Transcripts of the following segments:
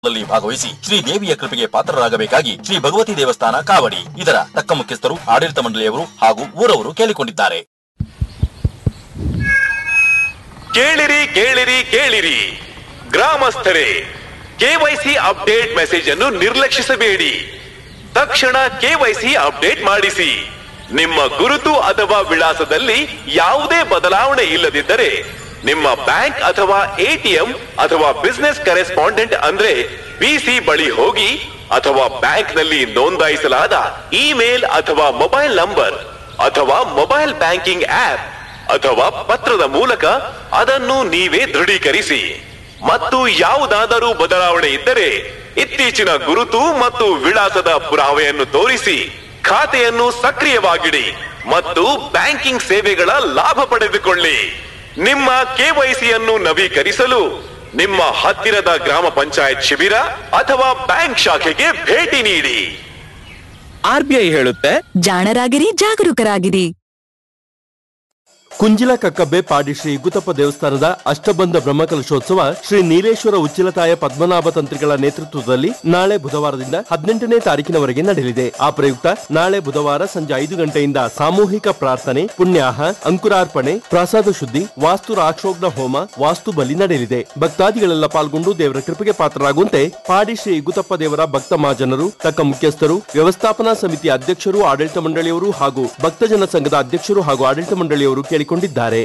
ದಲ್ಲಿ ಭಾಗವಹಿಸಿ ಶ್ರೀ ದೇವಿಯ ಕೃಪೆಗೆ ಪಾತ್ರರಾಗಬೇಕಾಗಿ ಶ್ರೀ ಭಗವತಿ ದೇವಸ್ಥಾನ ಕಾವಡಿ ಇದರ ತಕ್ಕ ಮುಖ್ಯಸ್ಥರು ಆಡಳಿತ ಮಂಡಳಿಯವರು ಹಾಗೂ ಊರವರು ಕೇಳಿಕೊಂಡಿದ್ದಾರೆ ಕೇಳಿರಿ ಕೇಳಿರಿ ಕೇಳಿರಿ ಗ್ರಾಮಸ್ಥರೇ ಕೆವೈಸಿ ಅಪ್ಡೇಟ್ ಮೆಸೇಜ್ ಅನ್ನು ನಿರ್ಲಕ್ಷಿಸಬೇಡಿ ತಕ್ಷಣ ಕೆವೈಸಿ ಅಪ್ಡೇಟ್ ಮಾಡಿಸಿ ನಿಮ್ಮ ಗುರುತು ಅಥವಾ ವಿಳಾಸದಲ್ಲಿ ಯಾವುದೇ ಬದಲಾವಣೆ ಇಲ್ಲದಿದ್ದರೆ ನಿಮ್ಮ ಬ್ಯಾಂಕ್ ಅಥವಾ ಎಟಿಎಂ ಅಥವಾ ಬಿಸ್ನೆಸ್ ಕರೆಸ್ಪಾಂಡೆಂಟ್ ಅಂದ್ರೆ ಬಿಸಿ ಬಳಿ ಹೋಗಿ ಅಥವಾ ಬ್ಯಾಂಕ್ ನಲ್ಲಿ ನೋಂದಾಯಿಸಲಾದ ಇಮೇಲ್ ಅಥವಾ ಮೊಬೈಲ್ ನಂಬರ್ ಅಥವಾ ಮೊಬೈಲ್ ಬ್ಯಾಂಕಿಂಗ್ ಆಪ್ ಅಥವಾ ಪತ್ರದ ಮೂಲಕ ಅದನ್ನು ನೀವೇ ದೃಢೀಕರಿಸಿ ಮತ್ತು ಯಾವುದಾದರೂ ಬದಲಾವಣೆ ಇದ್ದರೆ ಇತ್ತೀಚಿನ ಗುರುತು ಮತ್ತು ವಿಳಾಸದ ಪುರಾವೆಯನ್ನು ತೋರಿಸಿ ಖಾತೆಯನ್ನು ಸಕ್ರಿಯವಾಗಿಡಿ ಮತ್ತು ಬ್ಯಾಂಕಿಂಗ್ ಸೇವೆಗಳ ಲಾಭ ಪಡೆದುಕೊಳ್ಳಿ ನಿಮ್ಮ ಕೆವೈಸಿಯನ್ನು ನವೀಕರಿಸಲು ನಿಮ್ಮ ಹತ್ತಿರದ ಗ್ರಾಮ ಪಂಚಾಯತ್ ಶಿಬಿರ ಅಥವಾ ಬ್ಯಾಂಕ್ ಶಾಖೆಗೆ ಭೇಟಿ ನೀಡಿ ಆರ್ಬಿಐ ಹೇಳುತ್ತೆ ಜಾಣರಾಗಿರಿ ಜಾಗರೂಕರಾಗಿರಿ ಕುಂಜಿಲ ಕಕ್ಕಬ್ಬೆ ಪಾಡಿ ಶ್ರೀ ಗುತಪ್ಪ ದೇವಸ್ಥಾನದ ಅಷ್ಟಬಂಧ ಬ್ರಹ್ಮಕಲಶೋತ್ಸವ ಶ್ರೀ ನೀಲೇಶ್ವರ ಉಚ್ಚಿಲತಾಯ ಪದ್ಮನಾಭ ತಂತ್ರಿಗಳ ನೇತೃತ್ವದಲ್ಲಿ ನಾಳೆ ಬುಧವಾರದಿಂದ ಹದಿನೆಂಟನೇ ತಾರೀಕಿನವರೆಗೆ ನಡೆಯಲಿದೆ ಆ ಪ್ರಯುಕ್ತ ನಾಳೆ ಬುಧವಾರ ಸಂಜೆ ಐದು ಗಂಟೆಯಿಂದ ಸಾಮೂಹಿಕ ಪ್ರಾರ್ಥನೆ ಪುಣ್ಯಾಹ ಅಂಕುರಾರ್ಪಣೆ ಪ್ರಸಾದ ಶುದ್ಧಿ ವಾಸ್ತು ರಾಕ್ಷೋಗ್ನ ಹೋಮ ವಾಸ್ತು ಬಲಿ ನಡೆಯಲಿದೆ ಭಕ್ತಾದಿಗಳೆಲ್ಲ ಪಾಲ್ಗೊಂಡು ದೇವರ ಕೃಪೆಗೆ ಪಾತ್ರರಾಗುವಂತೆ ಪಾಡಿ ಶ್ರೀ ಗುತಪ್ಪ ದೇವರ ಭಕ್ತ ಮಹಾಜನರು ತಕ್ಕ ಮುಖ್ಯಸ್ಥರು ವ್ಯವಸ್ಥಾಪನಾ ಸಮಿತಿಯ ಅಧ್ಯಕ್ಷರು ಆಡಳಿತ ಮಂಡಳಿಯವರು ಹಾಗೂ ಭಕ್ತಜನ ಸಂಘದ ಅಧ್ಯಕ್ಷರು ಹಾಗೂ ಆಡಳಿತ ಮಂಡಳಿಯವರು ಕೇಳಿಕೊಂಡಿದ್ದಾರೆ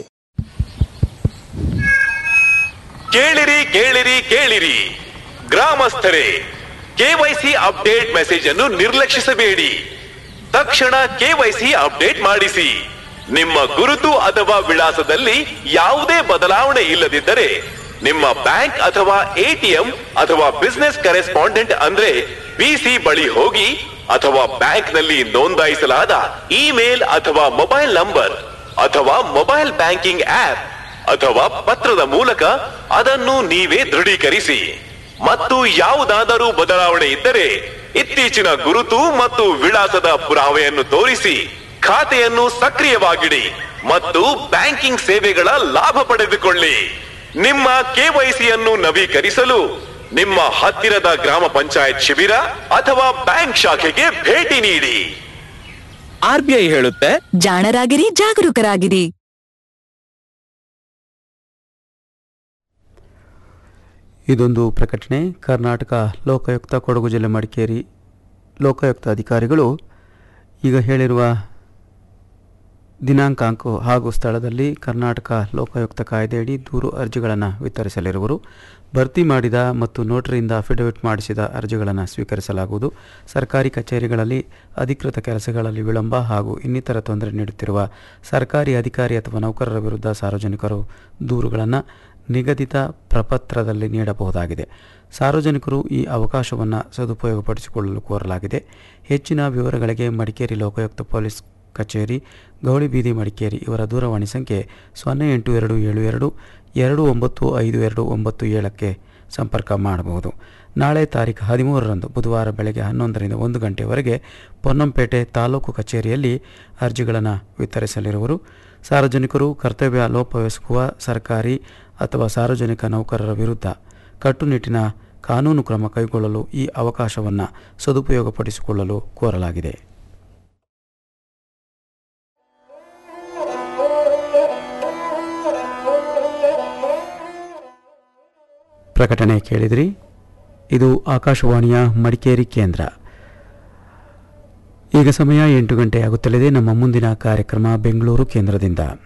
ಕೇಳಿರಿ ಕೇಳಿರಿ ಕೇಳಿರಿ ಗ್ರಾಮಸ್ಥರೇ ಕೆವೈಸಿ ಅಪ್ಡೇಟ್ ಮೆಸೇಜ್ ಅನ್ನು ನಿರ್ಲಕ್ಷಿಸಬೇಡಿ ತಕ್ಷಣ ಕೆವೈಸಿ ಅಪ್ಡೇಟ್ ಮಾಡಿಸಿ ನಿಮ್ಮ ಗುರುತು ಅಥವಾ ವಿಳಾಸದಲ್ಲಿ ಯಾವುದೇ ಬದಲಾವಣೆ ಇಲ್ಲದಿದ್ದರೆ ನಿಮ್ಮ ಬ್ಯಾಂಕ್ ಅಥವಾ ಎಟಿಎಂ ಅಥವಾ ಬಿಸ್ನೆಸ್ ಕರೆಸ್ಪಾಂಡೆಂಟ್ ಅಂದ್ರೆ ಬಿಸಿ ಬಳಿ ಹೋಗಿ ಅಥವಾ ಬ್ಯಾಂಕ್ ನಲ್ಲಿ ನೋಂದಾಯಿಸಲಾದ ಇಮೇಲ್ ಅಥವಾ ಮೊಬೈಲ್ ನಂಬರ್ ಅಥವಾ ಮೊಬೈಲ್ ಬ್ಯಾಂಕಿಂಗ್ ಆಪ್ ಅಥವಾ ಪತ್ರದ ಮೂಲಕ ಅದನ್ನು ನೀವೇ ದೃಢೀಕರಿಸಿ ಮತ್ತು ಯಾವುದಾದರೂ ಬದಲಾವಣೆ ಇದ್ದರೆ ಇತ್ತೀಚಿನ ಗುರುತು ಮತ್ತು ವಿಳಾಸದ ಪುರಾವೆಯನ್ನು ತೋರಿಸಿ ಖಾತೆಯನ್ನು ಸಕ್ರಿಯವಾಗಿಡಿ ಮತ್ತು ಬ್ಯಾಂಕಿಂಗ್ ಸೇವೆಗಳ ಲಾಭ ಪಡೆದುಕೊಳ್ಳಿ ನಿಮ್ಮ ಕೆವೈಸಿಯನ್ನು ನವೀಕರಿಸಲು ನಿಮ್ಮ ಹತ್ತಿರದ ಗ್ರಾಮ ಪಂಚಾಯತ್ ಶಿಬಿರ ಅಥವಾ ಬ್ಯಾಂಕ್ ಶಾಖೆಗೆ ಭೇಟಿ ನೀಡಿ ಆರ್ಬಿಐ ಹೇಳುತ್ತೆ ಜಾಣರಾಗಿರಿ ಜಾಗರೂಕರಾಗಿರಿ ಇದೊಂದು ಪ್ರಕಟಣೆ ಕರ್ನಾಟಕ ಲೋಕಾಯುಕ್ತ ಕೊಡಗು ಜಿಲ್ಲೆ ಮಡಿಕೇರಿ ಲೋಕಾಯುಕ್ತ ಅಧಿಕಾರಿಗಳು ಈಗ ಹೇಳಿರುವ ದಿನಾಂಕಾಂಕ ಹಾಗೂ ಸ್ಥಳದಲ್ಲಿ ಕರ್ನಾಟಕ ಲೋಕಾಯುಕ್ತ ಕಾಯ್ದೆಯಡಿ ದೂರು ಅರ್ಜಿಗಳನ್ನು ವಿತರಿಸಲಿರುವರು ಭರ್ತಿ ಮಾಡಿದ ಮತ್ತು ನೋಟರಿಯಿಂದ ಅಫಿಡವಿಟ್ ಮಾಡಿಸಿದ ಅರ್ಜಿಗಳನ್ನು ಸ್ವೀಕರಿಸಲಾಗುವುದು ಸರ್ಕಾರಿ ಕಚೇರಿಗಳಲ್ಲಿ ಅಧಿಕೃತ ಕೆಲಸಗಳಲ್ಲಿ ವಿಳಂಬ ಹಾಗೂ ಇನ್ನಿತರ ತೊಂದರೆ ನೀಡುತ್ತಿರುವ ಸರ್ಕಾರಿ ಅಧಿಕಾರಿ ಅಥವಾ ನೌಕರರ ವಿರುದ್ಧ ಸಾರ್ವಜನಿಕರು ದೂರುಗಳನ್ನು ನಿಗದಿತ ಪ್ರಪತ್ರದಲ್ಲಿ ನೀಡಬಹುದಾಗಿದೆ ಸಾರ್ವಜನಿಕರು ಈ ಅವಕಾಶವನ್ನು ಸದುಪಯೋಗಪಡಿಸಿಕೊಳ್ಳಲು ಕೋರಲಾಗಿದೆ ಹೆಚ್ಚಿನ ವಿವರಗಳಿಗೆ ಮಡಿಕೇರಿ ಲೋಕಾಯುಕ್ತ ಪೊಲೀಸ್ ಕಚೇರಿ ಗೌಳಿಬೀದಿ ಮಡಿಕೇರಿ ಇವರ ದೂರವಾಣಿ ಸಂಖ್ಯೆ ಸೊನ್ನೆ ಎಂಟು ಎರಡು ಏಳು ಎರಡು ಎರಡು ಒಂಬತ್ತು ಐದು ಎರಡು ಒಂಬತ್ತು ಏಳಕ್ಕೆ ಸಂಪರ್ಕ ಮಾಡಬಹುದು ನಾಳೆ ತಾರೀಖು ಹದಿಮೂರರಂದು ಬುಧವಾರ ಬೆಳಗ್ಗೆ ಹನ್ನೊಂದರಿಂದ ಒಂದು ಗಂಟೆವರೆಗೆ ಪೊನ್ನಂಪೇಟೆ ತಾಲೂಕು ಕಚೇರಿಯಲ್ಲಿ ಅರ್ಜಿಗಳನ್ನು ವಿತರಿಸಲಿರುವರು ಸಾರ್ವಜನಿಕರು ಕರ್ತವ್ಯ ಲೋಪವೆಸಗುವ ಸರ್ಕಾರಿ ಅಥವಾ ಸಾರ್ವಜನಿಕ ನೌಕರರ ವಿರುದ್ಧ ಕಟ್ಟುನಿಟ್ಟಿನ ಕಾನೂನು ಕ್ರಮ ಕೈಗೊಳ್ಳಲು ಈ ಅವಕಾಶವನ್ನು ಸದುಪಯೋಗಪಡಿಸಿಕೊಳ್ಳಲು ಕೋರಲಾಗಿದೆ ಪ್ರಕಟಣೆ ಕೇಳಿದ್ರಿ ಇದು ಆಕಾಶವಾಣಿಯ ಮಡಿಕೇರಿ ಕೇಂದ್ರ ಈಗ ಸಮಯ ಎಂಟು ಗಂಟೆ ಆಗುತ್ತಲಿದೆ ನಮ್ಮ ಮುಂದಿನ ಕಾರ್ಯಕ್ರಮ ಬೆಂಗಳೂರು ಕೇಂದ್ರದಿಂದ